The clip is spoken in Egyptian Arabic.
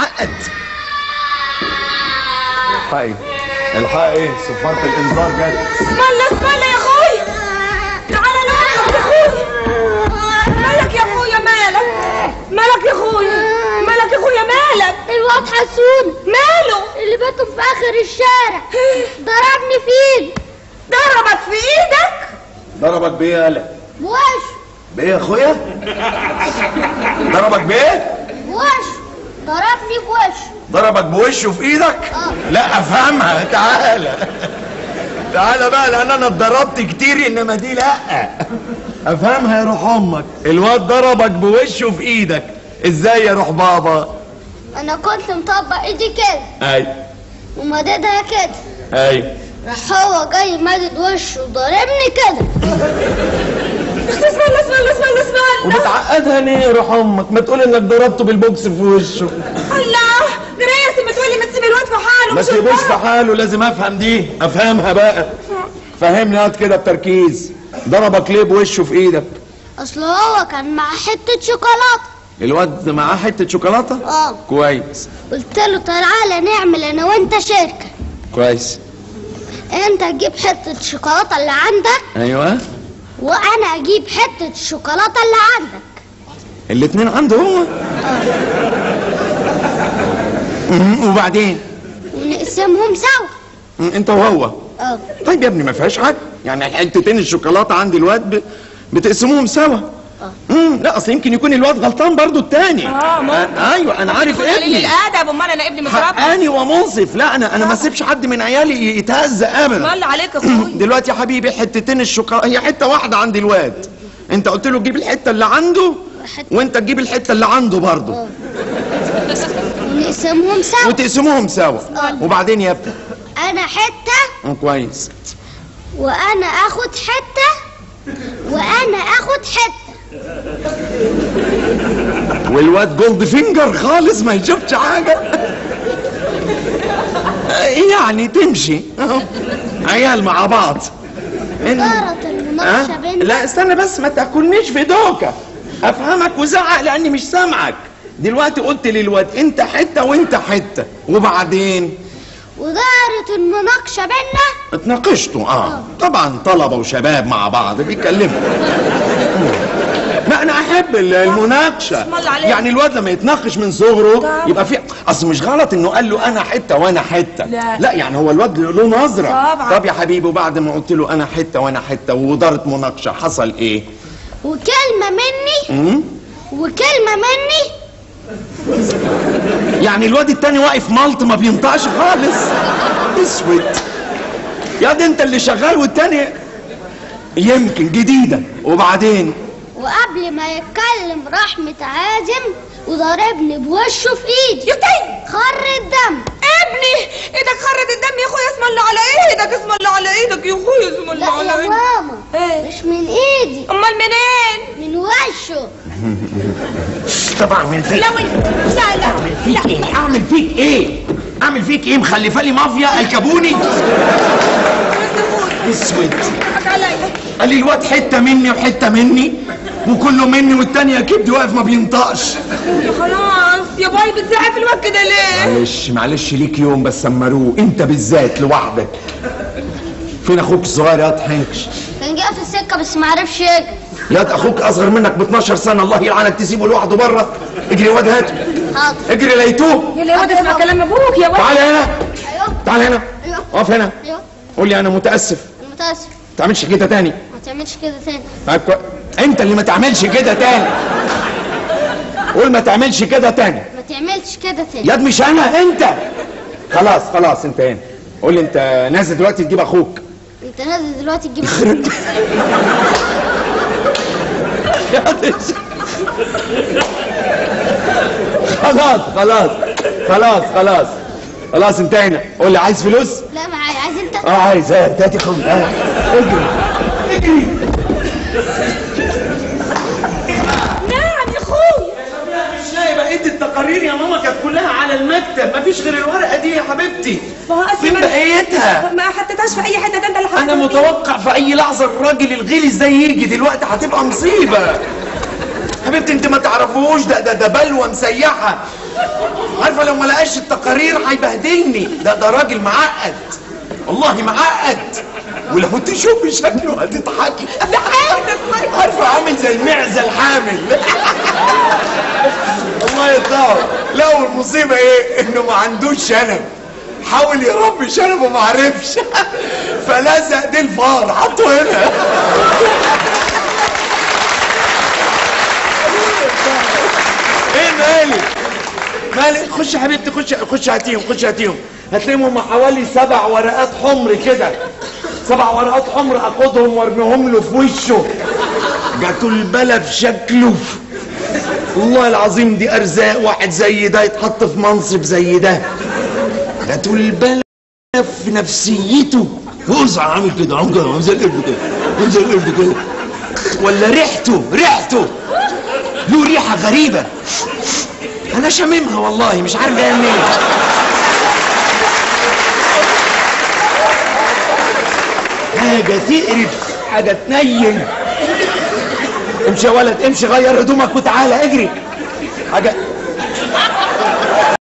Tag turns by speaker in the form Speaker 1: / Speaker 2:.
Speaker 1: عقد الحقي الحقي صفارة الانذار جت
Speaker 2: مالك مالك يا اخويا تعالى نقعد يا اخويا مالك يا اخويا مالك مالك يا اخويا مالك يا اخويا مالك
Speaker 3: الواد حسون
Speaker 2: ماله
Speaker 3: اللي بيته في اخر الشارع ضربني في ايدي
Speaker 2: ضربك في ايدك
Speaker 1: ضربك بايه يالا
Speaker 3: بوش
Speaker 1: بايه يا اخويا ضربك بايه
Speaker 3: بوش ضربني بوش
Speaker 1: ضربك بوشه في ايدك لا افهمها تعالى تعالى بقى لان انا اتضربت كتير انما دي لا افهمها يا روح امك الواد ضربك بوشه في ايدك ازاي يا روح بابا
Speaker 3: انا كنت مطبق ايدي كده
Speaker 1: اي
Speaker 3: ومددها كده
Speaker 1: اي
Speaker 3: راح هو جاي مدد وشه وضربني كده
Speaker 2: اسم الله اسم الله اسم الله اسم الله
Speaker 1: وبتعقدها ليه يا روح امك ما تقول انك ضربته بالبوكس في وشه
Speaker 2: الله جريسي بتقولي ما تسيب الواد في حاله
Speaker 1: ما
Speaker 2: مش
Speaker 1: تسيبوش في
Speaker 2: الضرب.
Speaker 1: حاله لازم افهم دي افهمها بقى فهمني هات كده بتركيز ضربك ليه بوشه في ايدك
Speaker 3: اصل هو كان مع حته شوكولاته
Speaker 1: الواد معاه حته شوكولاته
Speaker 3: اه
Speaker 1: كويس
Speaker 3: قلت له تعالى نعمل انا وانت شركه
Speaker 1: كويس
Speaker 3: انت تجيب حته الشوكولاته اللي عندك
Speaker 1: ايوه
Speaker 3: وانا اجيب حته الشوكولاته اللي عندك
Speaker 1: الاتنين عنده هو مم، وبعدين
Speaker 3: ونقسمهم سوا
Speaker 1: مم، انت وهو
Speaker 3: اه
Speaker 1: طيب يا ابني ما فيهاش حاجه يعني حتتين الشوكولاته عند الواد ب... بتقسموهم سوا امم لا اصل يمكن يكون الواد غلطان برضو التاني
Speaker 2: آه، ممكن.
Speaker 1: آه ايوه انا عارف
Speaker 2: قليل
Speaker 1: ابني
Speaker 2: الادب امال انا ابني متربي
Speaker 1: حقاني ومنصف لا انا انا ما اسيبش حد من عيالي يتهز ابدا
Speaker 2: مال عليك يا اخويا
Speaker 1: دلوقتي يا حبيبي حتتين الشوكولاته هي حته واحده عند الواد انت قلت له جيب الحته اللي عنده وانت تجيب الحته اللي عنده برضه
Speaker 3: ونقسمهم سوا
Speaker 1: وتقسموهم سوا وبعدين يا ابني
Speaker 3: انا حته
Speaker 1: آه، كويس
Speaker 3: وانا اخد حته وانا اخد حته
Speaker 1: والواد جولد فينجر خالص ما يشوفش حاجه آه، يعني تمشي أهو. عيال مع بعض إن-
Speaker 3: دارت المناقشه
Speaker 1: أه؟
Speaker 3: بيننا
Speaker 1: لا استنى بس ما تاكلنيش في دوكه افهمك وزعق لاني مش سامعك دلوقتي قلت للواد انت حته وانت حته وبعدين
Speaker 3: ودارت المناقشه بيننا
Speaker 1: اتناقشتوا اه طبعا طلبه وشباب مع بعض بيتكلموا لا انا احب ال- المناقشه
Speaker 2: اسم الله عليك.
Speaker 1: يعني الواد لما يتناقش من صغره
Speaker 2: طبعا.
Speaker 1: يبقى في اصل مش غلط انه قال له انا حته وانا حته
Speaker 2: لا.
Speaker 1: لا يعني هو الواد له نظره
Speaker 2: طبعا.
Speaker 1: طب يا حبيبي وبعد ما قلت له انا حته وانا حته ودارت مناقشه حصل ايه
Speaker 3: وكلمه مني
Speaker 1: امم
Speaker 3: وكلمه مني
Speaker 1: يعني الواد التاني واقف ملط ما بينطقش خالص اسود يا ده انت اللي شغال والتاني يمكن جديده وبعدين
Speaker 3: وقبل ما يتكلم راح متعازم وضربني بوشه في ايدي
Speaker 2: يفتي
Speaker 3: خر الدم
Speaker 2: ابني ايدك خرت الدم يا اخويا اسم الله على ايدك اسم الله على ايدك يا اخويا اسم الله
Speaker 3: لا
Speaker 2: على
Speaker 3: يا
Speaker 2: ايدك
Speaker 3: ماما
Speaker 2: ايه
Speaker 3: مش من ايدي
Speaker 2: امال منين
Speaker 3: من وشه
Speaker 1: طب اعمل فيك
Speaker 2: لا وانت لا لا
Speaker 1: فيك ايه اعمل فيك ايه اعمل فيك ايه مخلفه لي مافيا الكبوني اسود
Speaker 2: حقك عليا
Speaker 1: قال لي الواد حته مني وحته مني وكله مني والتاني اكيد واقف ما بينطقش
Speaker 2: يا خلاص يا باي بتزعق في الواد كده ليه
Speaker 1: معلش معلش ليك يوم بس سمروه انت بالذات لوحدك فين اخوك الصغير يا حنكش
Speaker 3: كان جاي في السكه بس ما عرفش يجري
Speaker 1: يا اخوك اصغر منك ب 12 سنه الله يلعنك تسيبه لوحده بره اجري يا واد هاته
Speaker 3: حاضر
Speaker 1: اجري ليتوه
Speaker 2: يا واد اسمع كلام ابوك يا واد
Speaker 1: تعال هنا
Speaker 3: ايوه
Speaker 1: تعال هنا
Speaker 3: ايوه
Speaker 1: اقف هنا
Speaker 3: ايوه
Speaker 1: قول لي انا متاسف
Speaker 3: انا متاسف
Speaker 1: ما تعملش كده تاني
Speaker 3: ما تعملش كده تاني
Speaker 1: طيب كوي- انت اللي ما تعملش كده تاني قول ما تعملش كده تاني
Speaker 3: ما تعملش كده تاني
Speaker 1: ياد مش انا انت خلاص خلاص انت هنا قول لي انت نازل دلوقتي تجيب اخوك
Speaker 3: انت نازل دلوقتي تجيب
Speaker 1: ياد خلاص خلاص خلاص خلاص خلاص انتهينا قول لي عايز فلوس
Speaker 3: لا ما عايز عايز انت
Speaker 1: اه عايز هات هات يا اخوي هات. اجري اجري
Speaker 2: نعم يا اخويا
Speaker 1: مش لاقي بقيه التقارير يا ماما كانت كلها على المكتب مفيش غير الورقه دي يا حبيبتي
Speaker 2: ما هو أصل
Speaker 1: فين
Speaker 2: ما-
Speaker 1: بقيتها
Speaker 2: ما حطيتهاش في اي حته ده انت اللي حطيتها
Speaker 1: انا متوقع في اي لحظه الراجل الغلس ده يجي دلوقتي هتبقى مصيبه حبيبتي انت ما تعرفوش ده ده ده بلوه مسيحه عارفه لو ما لقاش التقارير هيبهدلني ده ده راجل معقد والله معقد ولو تشوف شكله هتضحكي
Speaker 2: ده حامل
Speaker 1: عارفه عامل زي المعزه الحامل الله يطلعه لو المصيبه ايه انه ما عندوش شنب حاول يربي شنب وما عرفش فلزق دي الفار حطه هنا ايه مالك مالك خش يا حبيبتي خش خش هاتيهم خش هاتيهم هتلاقيهم هم حوالي سبع ورقات حمر كده سبع ورقات حمر اخدهم وارميهم له في وشه جاتوا البلا في شكله والله العظيم دي ارزاق واحد زي ده يتحط في منصب زي ده جاتوا البلا في نفسيته وقزع عامل كده عامل كده عامل زي القرد كده عامل زي القرد كده ولا ريحته ريحته له ريحه غريبه انا شاممها والله مش عارف جايه منين حاجه تقرف حاجه تنيل امشي يا ولد امشي غير هدومك وتعالى اجري حاجه